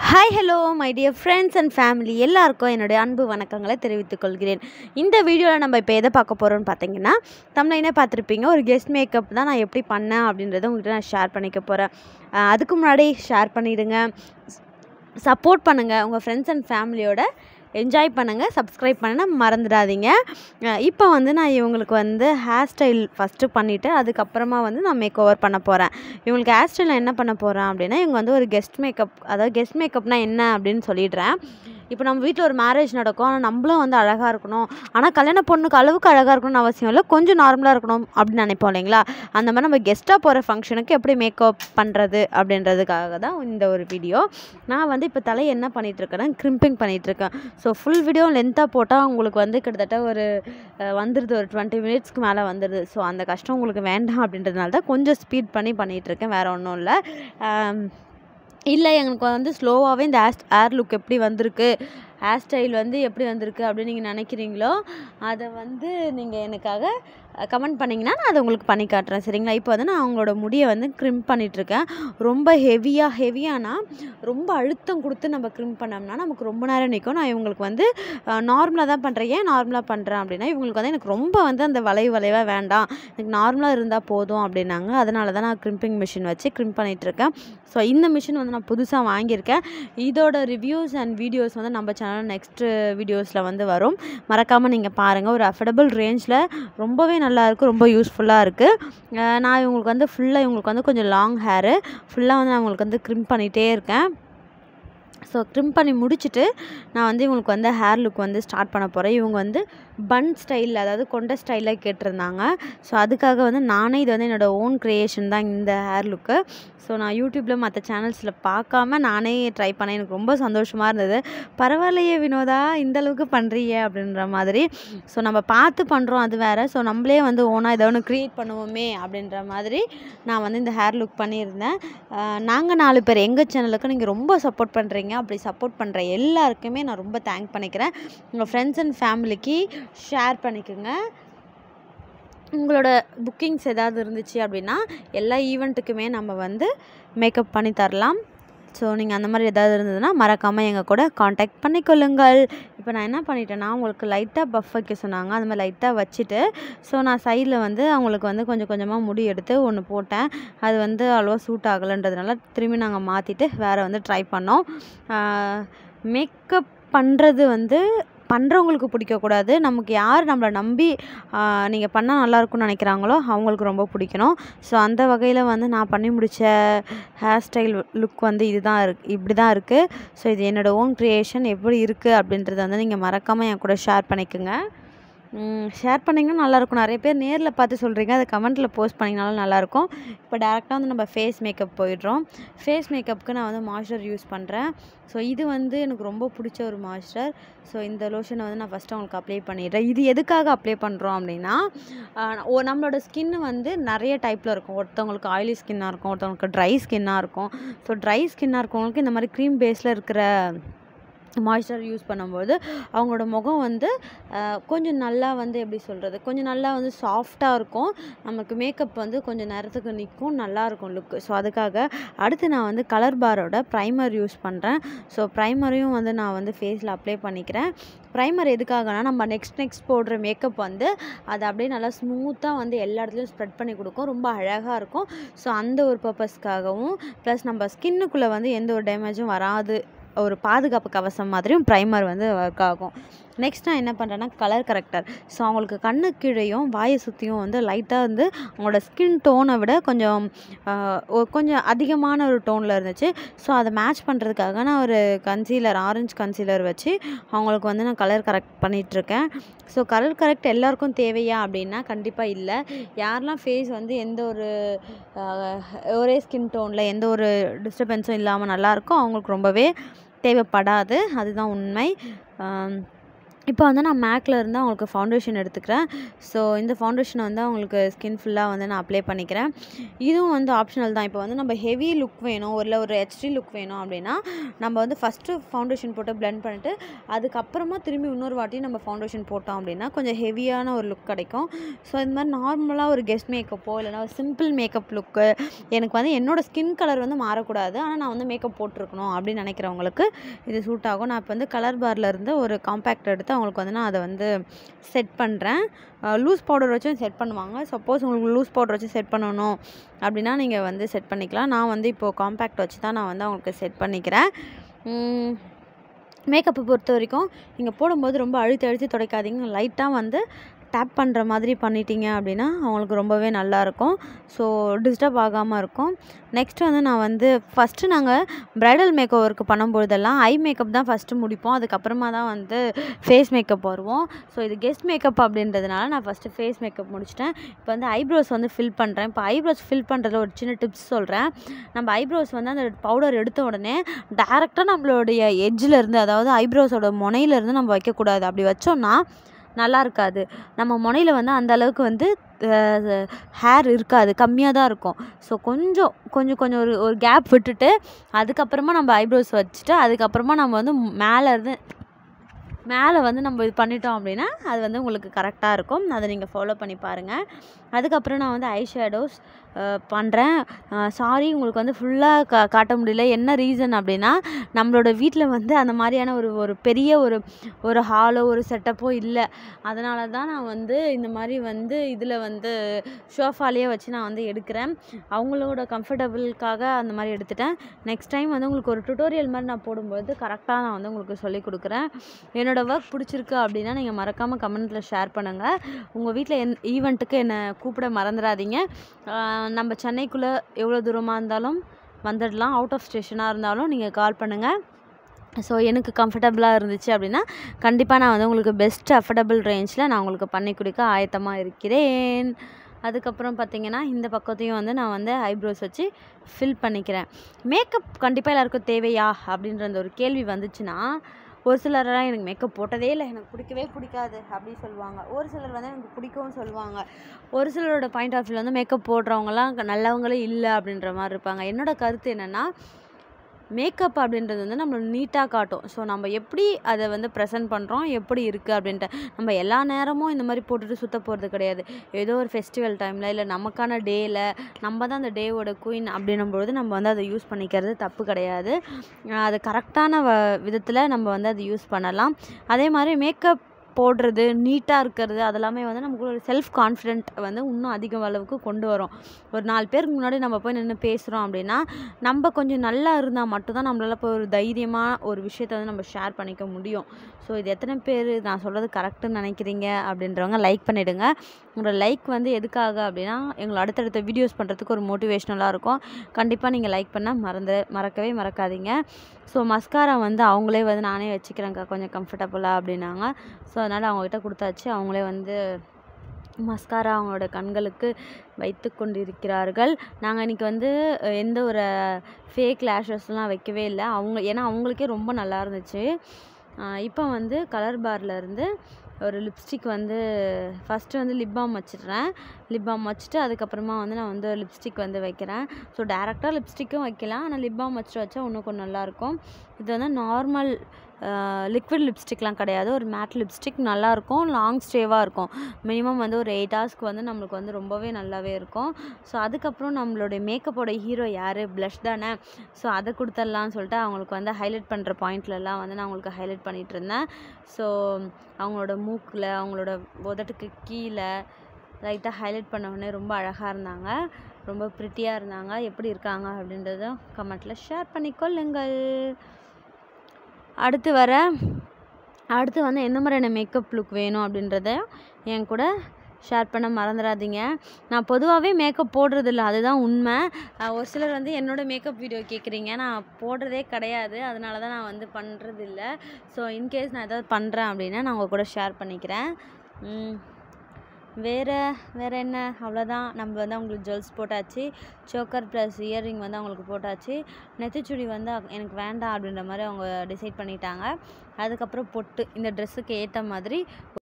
hi hello my dear friends and family எல்லாருக்கும் என்னுடைய அன்பு வணக்கங்களை தெரிவித்துக் கொள்கிறேன் இந்த வீடியோவில் நம்ம இப்போ எதை பார்க்க போகிறோம்னு பார்த்தீங்கன்னா தமிழ்லைனே பார்த்துருப்பீங்க ஒரு கெஸ்ட் மேக்கப் தான் நான் எப்படி பண்ணேன் அப்படின்றத உங்கள்கிட்ட நான் ஷேர் பண்ணிக்க போகிறேன் அதுக்கு முன்னாடி ஷேர் பண்ணிவிடுங்க சப்போர்ட் பண்ணுங்கள் உங்கள் ஃப்ரெண்ட்ஸ் அண்ட் ஃபேமிலியோட என்ஜாய் பண்ணுங்கள் சப்ஸ்கிரைப் பண்ண மறந்துடாதீங்க அஹ் இப்போ வந்து நான் இவங்களுக்கு வந்து ஹேர் ஸ்டைல் ஃபஸ்ட்டு பண்ணிவிட்டு அதுக்கப்புறமா வந்து நான் மேக் ஓவர் பண்ண போகிறேன் இவங்களுக்கு ஹேர் ஸ்டைல் நான் என்ன பண்ண போகிறேன் அப்படின்னா இவங்க வந்து ஒரு கெஸ்ட் மேக்கப் அதாவது கெஸ்ட் மேக்கப்னா என்ன அப்படின்னு சொல்லிடுறேன் இப்போ நம்ம வீட்டில் ஒரு மேரேஜ் நடக்கும் ஆனால் நம்மளும் வந்து அழகாக இருக்கணும் ஆனால் கல்யாண பொண்ணுக்கு அளவுக்கு அழகாக இருக்கணும்னு அவசியம் இல்லை கொஞ்சம் நார்மலாக இருக்கணும் அப்படின்னு நினைப்போம் இல்லைங்களா அந்த மாதிரி நம்ம கெஸ்ட்டாக போகிற ஃபங்க்ஷனுக்கு எப்படி மேக்கப் பண்ணுறது அப்படின்றதுக்காக தான் இந்த ஒரு வீடியோ நான் வந்து இப்போ தலை என்ன பண்ணிகிட்ருக்கேன்னா க்ரிம்பிங் பண்ணிகிட்ருக்கேன் ஸோ ஃபுல் வீடியோ லென்த்தாக போட்டால் உங்களுக்கு வந்து கிட்டத்தட்ட ஒரு அஹ், வந்துடுது ஒரு டுவெண்ட்டி மினிட்ஸ்க்கு மேலே வந்துடுது ஸோ அந்த கஷ்டம் உங்களுக்கு வேண்டாம் அப்படின்றதுனால தான் கொஞ்சம் ஸ்பீட் பண்ணி பண்ணிகிட்ருக்கேன் வேறு ஒன்றும் இல்லை இல்லை எங்களுக்கு வந்து ஸ்லோவாகவே இந்த ஹேர் ஹேர் லுக் எப்படி வந்திருக்கு ஹேர் ஸ்டைல் வந்து எப்படி வந்திருக்கு அப்படின்னு நீங்கள் நினைக்கிறீங்களோ அதை வந்து நீங்கள் எனக்காக கமெண்ட் பண்ணிங்கன்னா நான் அதை உங்களுக்கு பண்ணி காட்டுறேன் சரிங்களா இப்போ வந்து நான் அவங்களோட முடியை வந்து க்ரிம் பண்ணிகிட்ருக்கேன் ரொம்ப ஹெவியாக ஹெவியானா ரொம்ப அழுத்தம் கொடுத்து நம்ம க்ரிம் பண்ணோம்னா நமக்கு ரொம்ப நேரம் நிற்கும் நான் இவங்களுக்கு வந்து நார்மலாக தான் பண்ணுறேன் ஏன் நார்மலாக பண்ணுறேன் அப்படின்னா இவங்களுக்கு வந்து எனக்கு ரொம்ப வந்து அந்த வளைவு வளைவாக வேண்டாம் எனக்கு நார்மலாக இருந்தால் போதும் அப்படின்னாங்க அதனால தான் நான் க்ரிம்பிங் மிஷின் வச்சு க்ரிம் பண்ணிகிட்ருக்கேன் ஸோ இந்த மிஷின் வந்து நான் புதுசாக வாங்கியிருக்கேன் இதோட ரிவ்யூஸ் அண்ட் வீடியோஸ் வந்து நம்ம சேனல் நெக்ஸ்ட்டு வீடியோஸில் வந்து வரும் மறக்காமல் நீங்கள் பாருங்கள் ஒரு அஃபோர்டபுள் ரேஞ்சில் ரொம்பவே நல்லா இருக்குது ரொம்ப யூஸ்ஃபுல்லாக இருக்குது நான் இவங்களுக்கு வந்து ஃபுல்லாக இவங்களுக்கு வந்து கொஞ்சம் லாங் ஹேரு ஃபுல்லாக வந்து நான் இவங்களுக்கு வந்து க்ரிம் பண்ணிகிட்டே இருக்கேன் ஸோ க்ரிம் பண்ணி முடிச்சுட்டு நான் வந்து இவங்களுக்கு வந்து ஹேர் லுக் வந்து ஸ்டார்ட் பண்ண போகிறேன் இவங்க வந்து பன் ஸ்டைலில் அதாவது கொண்ட ஸ்டைலில் கேட்டிருந்தாங்க ஸோ அதுக்காக வந்து நானே இது வந்து என்னோடய ஓன் க்ரியேஷன் தான் இந்த ஹேர் லுக்கு ஸோ நான் யூடியூப்பில் மற்ற சேனல்ஸில் பார்க்காம நானே ட்ரை பண்ணேன் எனக்கு ரொம்ப சந்தோஷமாக இருந்தது பரவாயில்லையே வினோதா இந்த அளவுக்கு பண்ணுறிய அப்படின்ற மாதிரி ஸோ நம்ம பார்த்து பண்ணுறோம் அது வேறு ஸோ நம்மளே வந்து ஓனாக ஏதோ ஒன்று க்ரியேட் பண்ணுவோமே அப்படின்ற மாதிரி நான் வந்து இந்த ஹேர் லுக் பண்ணியிருந்தேன் நாங்கள் நாலு பேர் எங்கள் சேனலுக்கு நீங்கள் ரொம்ப சப்போர்ட் பண்ணுறீங்க அப்படி சப்போர்ட் பண்ணுற எல்லாருக்குமே நான் ரொம்ப தேங்க் பண்ணிக்கிறேன் உங்கள் ஃப்ரெண்ட்ஸ் அண்ட் ஃபேமிலிக்கு ஷேர் பண்ணிக்கோங்க உங்களோட புக்கிங்ஸ் ஏதாவது இருந்துச்சு அப்படின்னா எல்லா ஈவெண்ட்டுக்குமே நம்ம வந்து மேக்கப் பண்ணி தரலாம் ஸோ நீங்கள் அந்த மாதிரி ஏதாவது இருந்ததுன்னா மறக்காமல் எங்கள் கூட காண்டாக்ட் பண்ணிக்கொள்ளுங்கள் இப்போ நான் என்ன பண்ணிட்டேன்னா உங்களுக்கு லைட்டாக பஃப் வைக்க சொன்னாங்க அந்த மாதிரி லைட்டாக வச்சுட்டு ஸோ நான் சைடில் வந்து அவங்களுக்கு வந்து கொஞ்சம் கொஞ்சமாக முடி எடுத்து ஒன்று போட்டேன் அது வந்து அவ்வளோவா சூட் ஆகலைன்றதுனால திரும்பி நாங்கள் மாற்றிட்டு வேறு வந்து ட்ரை பண்ணோம் மேக்கப் பண்ணுறது வந்து பண்ணுறவங்களுக்கு பிடிக்கக்கூடாது நமக்கு யார் நம்மளை நம்பி நீங்கள் பண்ணால் நல்லாயிருக்கும்னு நினைக்கிறாங்களோ அவங்களுக்கு ரொம்ப பிடிக்கணும் ஸோ அந்த வகையில் வந்து நான் பண்ணி முடித்த ஹேர் ஸ்டைல் லுக் வந்து இதுதான் இருக்கு இப்படி தான் இருக்குது ஸோ இது என்னோடய ஓன் க்ரியேஷன் எப்படி இருக்குது அப்படின்றத வந்து நீங்கள் மறக்காமல் என் கூட ஷேர் பண்ணிக்கோங்க ஷேர் பண்ணிங்கன்னா நல்லாயிருக்கும் நிறைய பேர் நேரில் பார்த்து சொல்கிறீங்க அதை கமெண்ட்டில் போஸ்ட் பண்ணிங்கனாலும் நல்லாயிருக்கும் இப்போ டேரெக்டாக வந்து நம்ம ஃபேஸ் மேக்கப் போயிடுறோம் ஃபேஸ் மேக்கப்புக்கு நான் வந்து மாய்ஸ்சர் யூஸ் பண்ணுறேன் ஸோ இது வந்து எனக்கு ரொம்ப பிடிச்ச ஒரு மாய்ஸ்சர் ஸோ இந்த லோஷனை வந்து நான் ஃபஸ்ட்டு அவங்களுக்கு அப்ளை பண்ணிடுறேன் இது எதுக்காக அப்ளை பண்ணுறோம் அப்படின்னா ஆஹ் ஓ நம்மளோட ஸ்கின் வந்து நிறைய டைப்பில் இருக்கும் ஒருத்தவங்களுக்கு ஆயிலி ஸ்கின்னாக இருக்கும் ஒருத்தவங்களுக்கு ட்ரை ஸ்கின்னாக இருக்கும் ஸோ ட்ரை ஸ்கின்னாக இருக்கவங்களுக்கு இந்த மாதிரி க்ரீம் பேஸில் இருக்கிற மாய்ஸ்சர் யூஸ் பண்ணும்போது அவங்களோட முகம் வந்து அஹ், கொஞ்சம் நல்லா வந்து எப்படி சொல்கிறது கொஞ்சம் நல்லா வந்து சாஃப்டாக இருக்கும் நமக்கு மேக்கப் வந்து கொஞ்சம் நேரத்துக்கு நிற்கும் நல்லாயிருக்கும் லுக்கு ஸோ அதுக்காக அடுத்து நான் வந்து கலர் பாரோட ப்ரைமர் யூஸ் பண்ணுறேன் ஸோ ப்ரைமரையும் வந்து நான் வந்து ஃபேஸில் அப்ளை பண்ணிக்கிறேன் ப்ரைமர் எதுக்காகனா நம்ம நெக்ஸ்ட் நெக்ஸ்ட் போடுற மேக்கப் வந்து அது அப்படியே நல்லா ஸ்மூத்தாக வந்து எல்லா இடத்துலையும் ஸ்ப்ரெட் பண்ணி கொடுக்கும் ரொம்ப அழகாக இருக்கும் ஸோ அந்த ஒரு பர்பஸ்க்காகவும் ப்ளஸ் நம்ம ஸ்கின்னுக்குள்ளே வந்து எந்த ஒரு டேமேஜும் வராது ஒரு பாதுகாப்பு கவசம் மாதிரியும் ப்ரைமர் வந்து ஒர்க் ஆகும் நெக்ஸ்ட் நான் என்ன பண்ணுறேன்னா கலர் கரெக்டர் ஸோ அவங்களுக்கு கண்ணு கீழேயும் வாயை சுற்றியும் வந்து லைட்டாக வந்து அவங்களோட ஸ்கின் டோனை விட கொஞ்சம் ஆஹ், ஒரு கொஞ்சம் அதிகமான ஒரு டோனில் இருந்துச்சு ஸோ அதை மேட்ச் பண்ணுறதுக்காக நான் ஒரு கன்சீலர் ஆரஞ்சு கன்சீலர் வச்சு அவங்களுக்கு வந்து நான் கலர் கரெக்ட் பண்ணிகிட்ருக்கேன் ஸோ கலர் கரெக்ட் எல்லாருக்கும் தேவையா அப்படின்னா கண்டிப்பாக இல்லை யாரெல்லாம் ஃபேஸ் வந்து எந்த ஒரு ஆஹ், ஒரே ஸ்கின் டோனில் எந்த ஒரு டிஸ்டர்பன்ஸும் இல்லாமல் நல்லாயிருக்கோ அவங்களுக்கு ரொம்பவே தேவைப்படாது அதுதான் உண்மை ஆம், இப்போ வந்து நான் மேக்கில் இருந்து அவங்களுக்கு ஃபவுண்டேஷன் எடுத்துக்கிறேன் ஸோ இந்த ஃபவுண்டேஷனை வந்து அவங்களுக்கு ஸ்கின் ஃபுல்லாக வந்து நான் அப்ளை பண்ணிக்கிறேன் இதுவும் வந்து ஆப்ஷனல் தான் இப்போ வந்து நம்ம ஹெவி லுக் வேணும் இல்லை ஒரு ஹெச்டி லுக் வேணும் அப்படின்னா நம்ம வந்து ஃபஸ்ட்டு ஃபவுண்டேஷன் போட்டு blend பண்ணிட்டு அதுக்கப்புறமா திரும்பி இன்னொரு வாட்டி நம்ம ஃபவுண்டேஷன் போட்டோம் அப்படின்னா கொஞ்சம் ஹெவியான ஒரு லுக் கிடைக்கும் ஸோ இந்த மாதிரி நார்மலாக ஒரு கெஸ்ட் மேக்கப்போ இல்லைனா ஒரு சிம்பிள் மேக்கப் லுக்கு எனக்கு வந்து என்னோடய ஸ்கின் கலர் வந்து மாறக்கூடாது ஆனால் நான் வந்து மேக்கப் போட்டிருக்கணும் அப்படின்னு நினைக்கிறவங்களுக்கு இது சூட் ஆகும் நான் இப்போ வந்து கலர் பார்ல இருந்து ஒரு காம்பேக்ட் எடுத்து அவங்களுக்கு வந்து நான் அதை வந்து செட் பண்ணுறேன் லூஸ் பவுடர் வச்சும் செட் பண்ணுவாங்க சப்போஸ் உங்களுக்கு லூஸ் பவுடர் வச்சு செட் பண்ணணும் அப்படின்னா நீங்கள் வந்து செட் பண்ணிக்கலாம் நான் வந்து இப்போது காம்பேக்ட் வச்சு தான் நான் வந்து அவங்களுக்கு செட் பண்ணிக்கிறேன் மேக்கப்பை பொறுத்த வரைக்கும் நீங்கள் போடும்போது ரொம்ப அழுத்தி அழுத்தி துடைக்காதீங்க லைட்டாக வந்து டேப் பண்ணுற மாதிரி பண்ணிட்டீங்க அப்படின்னா அவங்களுக்கு ரொம்பவே நல்லாயிருக்கும் ஸோ டிஸ்டர்ப் ஆகாமல் இருக்கும் நெக்ஸ்ட் வந்து நான் வந்து ஃபஸ்ட்டு நாங்கள் ப்ரைடல் மேக் ஓவருக்கு பண்ணும்பொழுதெல்லாம் ஐ மேக்கப் தான் ஃபஸ்ட்டு முடிப்போம் அதுக்கப்புறமா தான் வந்து ஃபேஸ் மேக்கப் வருவோம் ஸோ இது கெஸ்ட் மேக்கப் அப்படின்றதுனால நான் ஃபஸ்ட்டு ஃபேஸ் மேக்கப் முடிச்சிட்டேன் இப்போ வந்து ஐப்ரோஸ் வந்து ஃபில் பண்ணுறேன் இப்போ ஐப்ரோஸ் ஃபில் பண்ணுறதுல ஒரு சின்ன டிப்ஸ் சொல்கிறேன் நம்ம ஐப்ரோஸ் வந்து அந்த பவுடர் எடுத்த உடனே டேரெக்டாக நம்மளுடைய எட்ஜில் இருந்து அதாவது ஐப்ரோஸோட முனையிலேருந்து நம்ம வைக்கக்கூடாது அப்படி வச்சோம்னா நல்லா இருக்காது நம்ம முனையில் வந்து அந்த அளவுக்கு வந்து ஹேர் இருக்காது கம்மியாக தான் இருக்கும் ஸோ கொஞ்சம் கொஞ்சம் கொஞ்சம் ஒரு ஒரு கேப் விட்டுட்டு அதுக்கப்புறமா நம்ம ஐப்ரோஸ் வச்சுட்டு அதுக்கப்புறமா நம்ம வந்து மேலே இருந்து மேலே வந்து நம்ம இது பண்ணிட்டோம் அப்படின்னா அது வந்து உங்களுக்கு கரெக்டாக இருக்கும் அதை நீங்கள் ஃபாலோ பண்ணி பாருங்கள் அதுக்கப்புறம் நான் வந்து ஐ ஷேடோஸ் பண்ணுறேன் சாரி உங்களுக்கு வந்து ஃபுல்லாக கா காட்ட முடியல என்ன ரீசன் அப்படின்னா நம்மளோட வீட்டில் வந்து அந்த மாதிரியான ஒரு ஒரு பெரிய ஒரு ஒரு ஹாலோ ஒரு செட்டப்போ இல்லை அதனால தான் நான் வந்து இந்த மாதிரி வந்து இதில் வந்து ஷோஃபாலேயே வச்சு நான் வந்து எடுக்கிறேன் அவங்களோட கம்ஃபர்டபுளுக்காக அந்த மாதிரி எடுத்துட்டேன் நெக்ஸ்ட் டைம் வந்து உங்களுக்கு ஒரு டுட்டோரியல் மாதிரி நான் போடும்போது கரெக்டாக நான் வந்து உங்களுக்கு சொல்லிக் கொடுக்குறேன் என்னோடய ஒர்க் பிடிச்சிருக்கு அப்படின்னா நீங்கள் மறக்காமல் கமெண்ட்டில் ஷேர் பண்ணுங்கள் உங்கள் வீட்டில் என் ஈவெண்ட்டுக்கு என்னை கூப்பிட மறந்துடாதீங்க நம்ம சென்னைக்குள்ளே எவ்வளோ தூரமாக இருந்தாலும் வந்துடலாம் அவுட் ஆஃப் ஸ்டேஷனாக இருந்தாலும் நீங்கள் கால் பண்ணுங்கள் ஸோ எனக்கு கம்ஃபர்டபுளாக இருந்துச்சு அப்படின்னா கண்டிப்பாக நான் வந்து உங்களுக்கு பெஸ்ட் அஃபர்டபுள் ரேஞ்சில் நான் உங்களுக்கு பண்ணி கொடுக்க ஆயத்தமாக இருக்கிறேன் அதுக்கப்புறம் பார்த்திங்கன்னா இந்த பக்கத்தையும் வந்து நான் வந்து ஐப்ரோஸ் வச்சு ஃபில் பண்ணிக்கிறேன் மேக்கப் கண்டிப்பாக எல்லாருக்கும் தேவையா அப்படின்ற அந்த ஒரு கேள்வி வந்துச்சுன்னா ஒரு சிலரெல்லாம் எனக்கு மேக்கப் போட்டதே இல்லை எனக்கு பிடிக்கவே பிடிக்காது அப்படி சொல்லுவாங்க ஒரு சிலர் வந்து எனக்கு பிடிக்கவும் சொல்லுவாங்க ஒரு சிலரோட பாயிண்ட் ஆஃப் வியூ வந்து மேக்கப் போடுறவங்கலாம் நல்லவங்களே இல்லை அப்படின்ற மாதிரி இருப்பாங்க என்னோடய கருத்து என்னென்னா மேக்கப் அப்படின்றது வந்து நம்மளை நீட்டாக காட்டும் ஸோ நம்ம எப்படி அதை வந்து ப்ரெசென்ட் பண்ணுறோம் எப்படி இருக்குது அப்படின்ட்டு நம்ம எல்லா நேரமும் இந்த மாதிரி போட்டுட்டு சுற்ற போகிறது கிடையாது ஏதோ ஒரு ஃபெஸ்டிவல் டைமில் இல்லை நமக்கான டேயில் நம்ம தான் அந்த டேவோட குயின் அப்படின்னும் பொழுது நம்ம வந்து அதை யூஸ் பண்ணிக்கிறது தப்பு கிடையாது அது கரெக்டான வ விதத்தில் நம்ம வந்து அதை யூஸ் பண்ணலாம் அதே மாதிரி மேக்கப் போடுறது நீட்டாக இருக்கிறது அதெல்லாமே வந்து நமக்கு ஒரு செல்ஃப் கான்ஃபிடென்ட் வந்து இன்னும் அதிக அளவுக்கு கொண்டு வரும் ஒரு நாலு பேருக்கு முன்னாடி நம்ம போய் நின்று பேசுகிறோம் அப்படின்னா நம்ம கொஞ்சம் நல்லா இருந்தால் மட்டும்தான் நம்மளால் இப்போ ஒரு தைரியமாக ஒரு விஷயத்த வந்து நம்ம ஷேர் பண்ணிக்க முடியும் ஸோ இது எத்தனை பேர் நான் சொல்கிறது கரெக்டுன்னு நினைக்கிறீங்க அப்படின்றவங்க லைக் பண்ணிவிடுங்க உங்களோட லைக் வந்து எதுக்காக அப்படின்னா எங்களை அடுத்தடுத்த வீடியோஸ் பண்ணுறதுக்கு ஒரு மோட்டிவேஷ்னலாக இருக்கும் கண்டிப்பாக நீங்கள் லைக் பண்ணால் மறந்து மறக்கவே மறக்காதீங்க ஸோ மஸ்காரா வந்து அவங்களே வந்து நானே வச்சுக்கிறேங்க்கா கொஞ்சம் கம்ஃபர்டபுளாக அப்படின்னாங்க ஸோ அதனால் அவங்கக்கிட்ட கொடுத்தாச்சு அவங்களே வந்து மஸ்காரா அவங்களோட கண்களுக்கு வைத்து கொண்டிருக்கிறார்கள் நாங்கள் இன்றைக்கி வந்து அஹ், எந்த ஒரு ஃபேக் லேஷஸ்லாம் வைக்கவே இல்லை அவங்க ஏன்னா அவங்களுக்கே ரொம்ப நல்லா இருந்துச்சு இப்போ வந்து கலர் பார்ல இருந்து ஒரு லிப்ஸ்டிக் வந்து ஃபஸ்ட்டு வந்து லிப் பாம் வச்சிடுறேன் லிப் பாம் வச்சுட்டு அதுக்கப்புறமா வந்து நான் வந்து லிப்ஸ்டிக் வந்து வைக்கிறேன் ஸோ டேரெக்டாக லிப்ஸ்டிக்கும் வைக்கலாம் ஆனால் லிப் பாம் வச்சுட்டு வச்சா இன்னும் கொஞ்சம் நல்லாயிருக்கும் இது வந்து நார்மல் லிக்விட் லிப்ஸ்டிக்லாம் கிடையாது ஒரு மேட் லிப்ஸ்டிக் நல்லாயிருக்கும் லாங் ஸ்டேவாக இருக்கும் மினிமம் வந்து ஒரு எயிட் ஹவர்ஸ்க்கு வந்து நம்மளுக்கு வந்து ரொம்பவே நல்லாவே இருக்கும் ஸோ அதுக்கப்புறம் நம்மளுடைய மேக்கப்போட ஹீரோ யார் ப்ளஷ் தானே ஸோ அதை கொடுத்துடலாம்னு சொல்லிட்டு அவங்களுக்கு வந்து ஹைலைட் பண்ணுற பாயிண்ட்லலாம் வந்து நான் அவங்களுக்கு ஹைலைட் பண்ணிகிட்டு இருந்தேன் ஸோ அவங்களோட மூக்கில் அவங்களோட உதட்டுக்கு கீழே லைட்டாக ஹைலைட் பண்ண உடனே ரொம்ப அழகாக இருந்தாங்க ரொம்ப ப்ரிட்டியாக இருந்தாங்க எப்படி இருக்காங்க அப்படின்றதும் கமெண்ட்டில் ஷேர் பண்ணிக்கொள்ளுங்கள் அடுத்து வர அடுத்து வந்து எந்த மாதிரியான மேக்கப் லுக் வேணும் அப்படின்றத என் கூட ஷேர் பண்ண மறந்துடாதீங்க நான் பொதுவாகவே மேக்கப் போடுறதில்ல அதுதான் உண்மை அஹ் ஒரு சிலர் வந்து என்னோடய மேக்கப் வீடியோ கேட்குறீங்க நான் போடுறதே கிடையாது அதனால தான் நான் வந்து பண்ணுறதில்ல ஸோ இன்கேஸ் நான் ஏதாவது பண்ணுறேன் அப்படின்னா நான் உங்கள் கூட ஷேர் பண்ணிக்கிறேன் வேறு வேறு என்ன அவ்வளோதான் நம்ம வந்து அவங்களுக்கு ஜுவல்ஸ் போட்டாச்சு சோக்கர் ப்ளஸ் இயர்ரிங் வந்து அவங்களுக்கு போட்டாச்சு நெத்திச்சுடி வந்து அவ- எனக்கு வேண்டாம் அப்படின்ற மாதிரி அவங்க டிசைட் பண்ணிட்டாங்க அதுக்கப்புறம் பொட்டு இந்த ட்ரெஸ்ஸுக்கு ஏற்ற மாதிரி